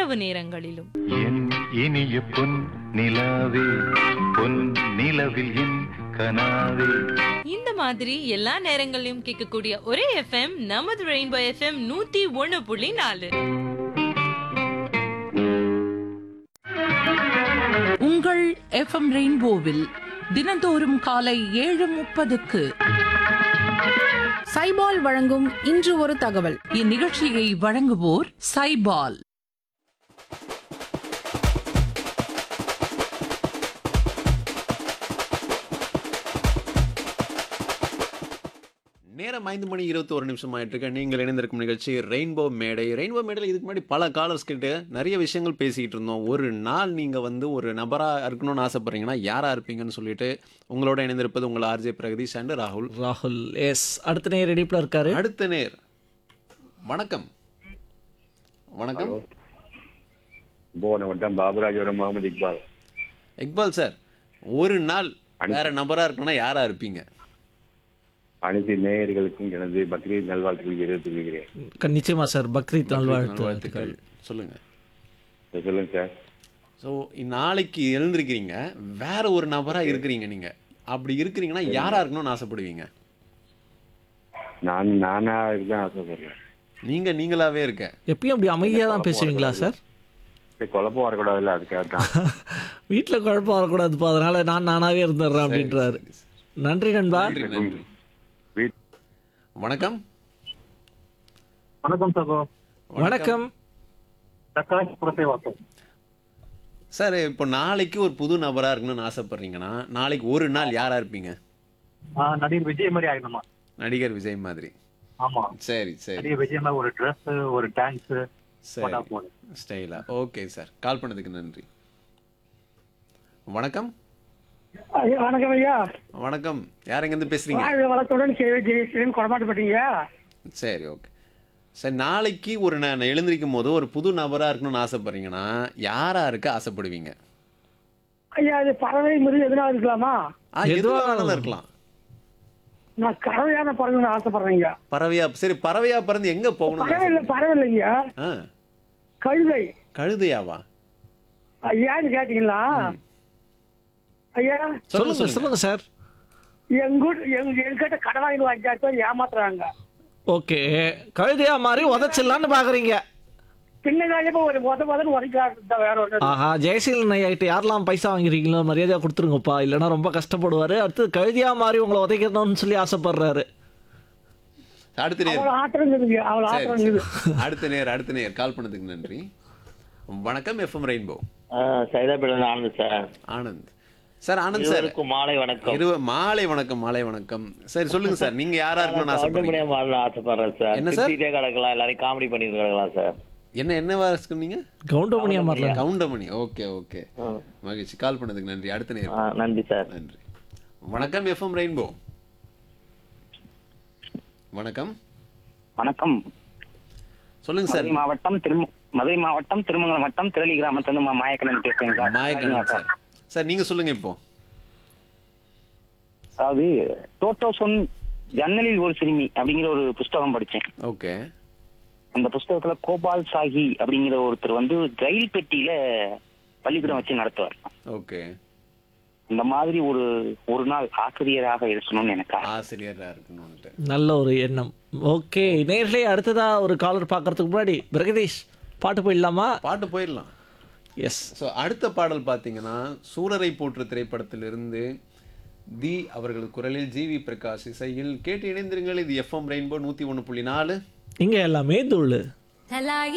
இரவு நேரங்களிலும் என் இனிய பொன் நிலாவே பொன் நிலவில் என் கனாவே இந்த மாதிரி எல்லா நேரங்களிலும் கேட்கக்கூடிய ஒரே எஃப்எம் நமது ரெயின்போ எஃப்எம் நூத்தி ஒண்ணு புள்ளி நாலு உங்கள் எஃப்எம் ரெயின்போவில் தினந்தோறும் காலை ஏழு முப்பதுக்கு சைபால் வழங்கும் இன்று ஒரு தகவல் இந்நிகழ்ச்சியை வழங்குவோர் சைபால் நேரம் ஐந்து மணி இருபத்தி ஒரு நிமிஷம் ஆயிட்டு இருக்கு நீங்கள் இணைந்திருக்கும் நிகழ்ச்சி ரெயின்போ மேடை ரெயின்போ மேடையில் இதுக்கு முன்னாடி பல காலர்ஸ் கிட்ட நிறைய விஷயங்கள் பேசிக்கிட்டு இருந்தோம் ஒரு நாள் நீங்கள் வந்து ஒரு நபராக இருக்கணும்னு ஆசைப்படுறீங்கன்னா யாராக இருப்பீங்கன்னு சொல்லிட்டு உங்களோட இணைந்திருப்பது உங்கள் ஆர்ஜே பிரகதீஷ் அண்ட் ராகுல் ராகுல் எஸ் அடுத்த நேர் இடிப்பில் இருக்காரு அடுத்த நேர் வணக்கம் வணக்கம் போன வட்டம் பாபுராஜபுரம் முகமது இக்பால் இக்பால் சார் ஒரு நாள் வேற நபராக இருக்கணும்னா யாராக இருப்பீங்க அனைத்து நேயர்களுக்கும் எனது பக்ரீத் நல்வாழ்த்துக்கள் தெரிவித்துக் கொள்கிறேன் க- நிச்சயமா சார் பக்ரீத் நல்வாழ்த்து வாழ்த்துக்கள் சொல்லுங்க இதை சொல்லுங்க சார் ஸோ நாளைக்கு எழுந்திருக்கிறீங்க வேற ஒரு நபராக இருக்கிறீங்க நீங்கள் அப்படி இருக்கிறீங்கன்னா யாராக இருக்கணும்னு ஆசைப்படுவீங்க நான் நானா இருக்க ஆசைப்படுறேன் நீங்கள் நீங்களாவே இருக்க எப்பயும் அப்படி அமைதியாக தான் பேசுவீங்களா சார் சரி, குழப்பம் வரக்கூடாதுல்ல அதுக்காக தான் வீட்டில் குழப்பம் வரக்கூடாதுப்பா அதனால நான் நானாவே இருந்துடுறேன் அப்படின்றாரு நன்றி நண்பா நன்றி நன்றி வணக்கம் வணக்கம் சகோ வணக்கம் தக்காளி புறத்தை வாசம் சார் இப்போ நாளைக்கு ஒரு புது நபராக இருக்கணும்னு ஆசைப்படுறீங்கன்னா நாளைக்கு ஒரு நாள் யாராக இருப்பீங்க நடிகர் விஜய் மாதிரி ஆகணுமா நடிகர் விஜய் மாதிரி ஆமா சரி சரி நடிகர் விஜய் மாதிரி ஒரு ட்ரெஸ் ஒரு டான்ஸ் சரி ஸ்டைலா ஓகே சார் கால் பண்ணதுக்கு நன்றி வணக்கம் வணக்கம் ஐயா வணக்கம் யார் எங்கேருந்து பேசுறீங்க வாழ்க வளத்துடன் ஜெயஸ்ரீன் கொடமாட்டப்பட்டீங்க சரி ஓகே சரி நாளைக்கு ஒரு நான் எழுந்திருக்கும் போது ஒரு புது நபராக இருக்கணும்னு ஆசைப்படுறீங்கன்னா யாராக இருக்க ஆசைப்படுவீங்க ஐயா அது பறவை மிருகம் எதுனா இருக்கலாமா ஆ எதுவா எதுவாக வேணாலும் இருக்கலாம் நான் கறவையான பறவைன்னு ஆசைப்படுறேங்க பறவையா சரி பறவையா பறந்து எங்க போகணும் பறவை இல்லை பறவை இல்லைங்க ஆ கழுதை கழுதையாவா ஐயான்னு கேட்டீங்களா ஐயா சொல்லுங்க சொல்லுங்க சார் எங்க ஊர் எங்க எங்கிட்ட கடன் வாங்கி அஞ்சாயிரம் பேர் ஏமாத்துறாங்க ஓகே கழுதையா மாதிரி உதச்சிடலான்னு பாக்குறீங்க பின்னதாலே போய் ஒரு முத முதல்ல உரைக்கிறாங்க வேற ஒன்று ஆஹா ஜெயசீலன் ஐயாகிட்ட யாரெல்லாம் பைசா வாங்கிருக்கீங்களோ மரியாதையா கொடுத்துருங்கப்பா இல்லைன்னா ரொம்ப கஷ்டப்படுவாரு அடுத்து கழுதியா மாதிரி உங்களை உதைக்கணும்னு சொல்லி ஆசைப்படுறாரு அடுத்த நேர் அவ்வளோ ஆத்திரம் இருக்குதுங்க அவ்வளோ சரி, ஆத்திரம் சரி. இருக்குது அடுத்த நேர் அடுத்த நேர் கால் பண்ணதுக்கு நன்றி வணக்கம் எஃப்எம் ரெயின்போ சைதாபேட்டில் Anand sir Anand sir Anand sir இருவருக்கும் மாலை வணக்கம் இரு மாலை வணக்கம் மாலை வணக்கம் சரி சொல்லுங்க சார் நீங்க யாரா இருக்கணும்னு கவுண்டமணியா ஆசைப்படுறீங்க மாறல ஆசைப்படுறேன் சார் என்ன சார்? சிரிச்சிட்டே கிடக்கலாம் எல்லாரையும் காமெடி பண்ணிட்டு கிடக்கலாம் சார் என்ன என்னவா சொன்னீங்க கவுண்டமணியா மாறல கவுண்டமணி ஓகே ஓகே மகிழ்ச்சி கால் பண்ணதுக்கு நன்றி அடுத்த நேர் ஆ, நன்றி சார் நன்றி வணக்கம் எஃப்எம் ரெயின்போ வணக்கம் வணக்கம் சொல்லுங்க சார் மதுரை மாவட்டம் திரு மதுரை மாவட்டம் திருமங்கலம் வட்டம் திரளி கிராமத்துல மா மாயக்கண்ணன் பேசுறேன் சார் மாயக்கண்ணன் சார் சார் நீங்க சொல்லுங்க இப்போ அதாவது டோட்டோசொன் ஜன்னலில் ஒரு சிறுமி அப்படிங்கிற ஒரு புஸ்தகம் படிச்சேன் ஓகே அந்த புஸ்தகத்துல கோபால் சாஹி அப்படிங்கிற ஒருத்தர் வந்து ரயில் பெட்டியில பள்ளிக்கூடம் வச்சு நடத்துவார் ஓகே இந்த மாதிரி ஒரு ஒரு நாள் ஆசிரியராக இருக்கணும்னு எனக்கு ஆசை. ஆசிரியரா இருக்கணும்ட்டு நல்ல ஒரு எண்ணம் ஓகே நேர்களே அடுத்ததா ஒரு காலர் பார்க்கறதுக்கு முன்னாடி பிரகதீஷ் பாட்டு போயிடலாமா பாட்டு போயிடலாம் எஸ் ஸோ அடுத்த பாடல் பார்த்தீங்கன்னா சூரரை போற்று திரைப்படத்திலிருந்து தி அவர்களது குரலில் ஜிவி பிரகாஷ் இசையில் கேட்டு இணைந்திருங்கள் இது எஃப்எம் ரெயின்போ நூற்றி ஒன்று புள்ளி நாலு இங்க எல்லாமே தூள் தலாயி